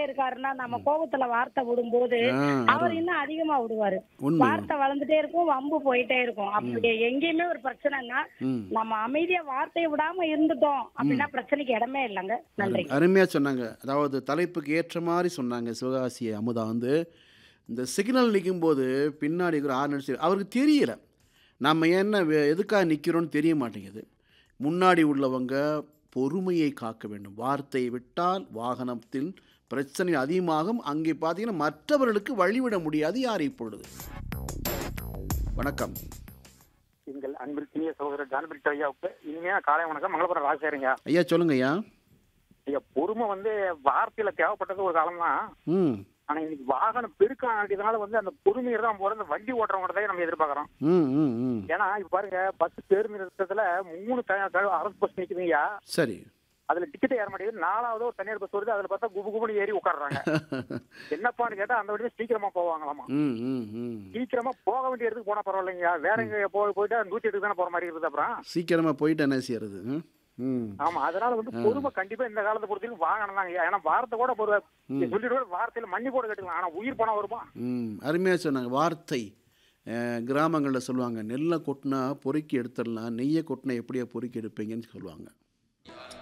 இருக்காருன்னா நம்ம கோபத்துல வார்த்தை விடும்போது ஆ, அவர் அருமை. இன்னும் அதிகமா விடுவாரு உண்மை வார்த்தை வளர்ந்துட்டே இருக்கும் வம்பு போயிட்டே இருக்கும் அப்படி எங்கேயுமே ஒரு பிரச்சனைன்னா ம் நம்ம அமைதியா வார்த்தையை விடாம இருந்துட்டோம் அப்படின்னா பிரச்சனைக்கு இடமே இல்லைங்க நன்றி அருமையாக சொன்னாங்க அதாவது தலைப்புக்கு ஏற்ற மாதிரி சொன்னாங்க சிவகாசி அமுதா வந்து இந்த சிக்னல் நிற்கும்போது பின்னாடி இருக்கிற ஆறு நிமிஷம் அவருக்கு தெரியல நம்ம என்ன வே- எதுக்காக நிற்கிறோன்னு தெரிய மாட்டேங்குது முன்னாடி உள்ளவங்க பொறுமையை காக்க வேண்டும் வார்த்தையை விட்டால் வாகனத்தில் பிரச்சனை அதிகமாகும் அங்கே பார்த்தீங்கன்னா மற்றவர்களுக்கு வழிவிட முடியாது யார் இப்பொழுது வணக்கம் எங்கள் அன்பிற்கினிய சகோதரர் ஜான்பிரிட் ஐயாவுக்கு இனிமையான காலை வணக்கம் மங்களபுரம் ராஜசேரிங்க ஐயா சொல்லுங்க ஐயா ஐயா பொறுமை வந்து வார்த்தையில தேவைப்பட்டது ஒரு காலம் தான் ம் ஆனா இன்னைக்கு வாகனம் பெருக்கம் ஆகியதுனால வந்து அந்த பொறுமையை தான் போற அந்த வண்டி ஓட்டுறவங்க தான் நம்ம எதிர்பார்க்கறோம் ம் ம் ம் ஏன்னா இப்ப பாருங்க பஸ் பேருந்து நிறுத்தத்துல மூணு த- த- அரசு பஸ் நிக்குதுங்கய்யா சரி அதுல டிக்கெட் ஏற மாட்டேங்குது நாலாவது ஒரு தனியார் பஸ் வருது அதுல பார்த்தா குபு குபுன்னு ஏறி உட்காடுறாங்க என்னப்பான்னு கேட்டா அந்த வண்டியில சீக்கிரமா போவாங்களாமா ம் ம் ம் சீக்கிரமா போக வேண்டிய இடத்துக்கு போனா பரவாயில்லைங்க வேற எங்க போய் போயிட்டா நூத்தி எட்டுக்கு தானே போற மாதிரி இருக்குது அப்புறம் சீக்கிரமாக போயிட்டு என்ன செய்யறது ம்? ம் ஆமா அதனால வந்து பொறுமை கண்டிப்பா இந்த காலத்தை பொறுத்தவரைக்கும் வாங்கணும் தாங்க ஏன்னா வார்த்தை கூட ஒரு சொல்லிட்டு கூட வார்த்தையில மண்ணி கூட கட்டுக்கலாம் ஆனா உயிர் பணம் வருமா ம் அருமையாக சொன்னாங்க வார்த்தை கிராமங்களில் சொல்லுவாங்க நெல்லை கொட்டினா பொறுக்கி எடுத்துடலாம் நெய்யை கொட்டினா எப்படியா பொறுக்கி எடுப்பீங்கன்னு சொல்லுவாங்க